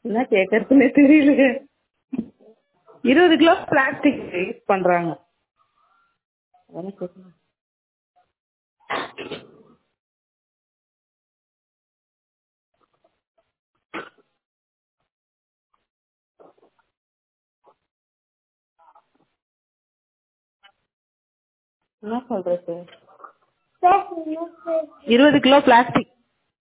என்ன கேட்கறதுன்னே தெரியல இருபது கிலோ பிளாஸ்டிக் யூஸ் பண்றாங்க அதானே கேட்கணும். என்ன சொல்றது இருபது கிலோ பிளாஸ்டிக்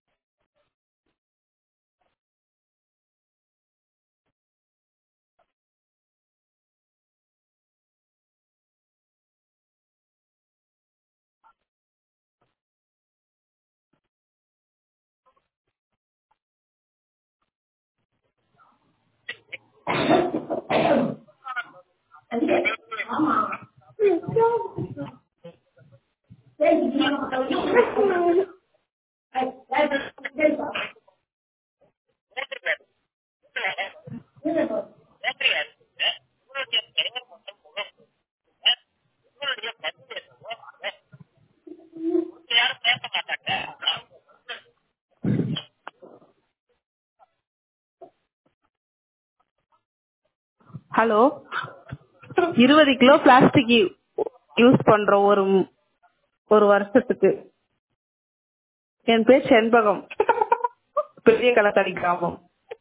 ஹலோ இருபது கிலோ பிளாஸ்டிக் யூஸ் பண்றோம் ஒரு ஒரு வருஷத்துக்கு என் பேர் செண்பகம் பெரிய களக்காடி கிராமம்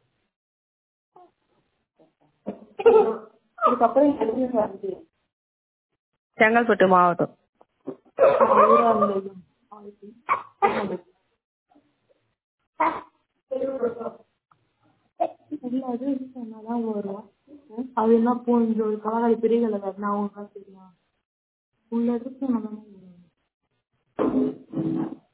இதுக்கப்புறம் எங்க வருது செங்கல்பட்டு மாவட்டம் இல்ல அது இது சொன்னாதான் வரும் அது என்ன கொஞ்சம் கலகாரி பெரிய கலகாரி நான் உங்களுக்கு தெரியும் உள்ள இருக்கு சொன்னாதான் வரும்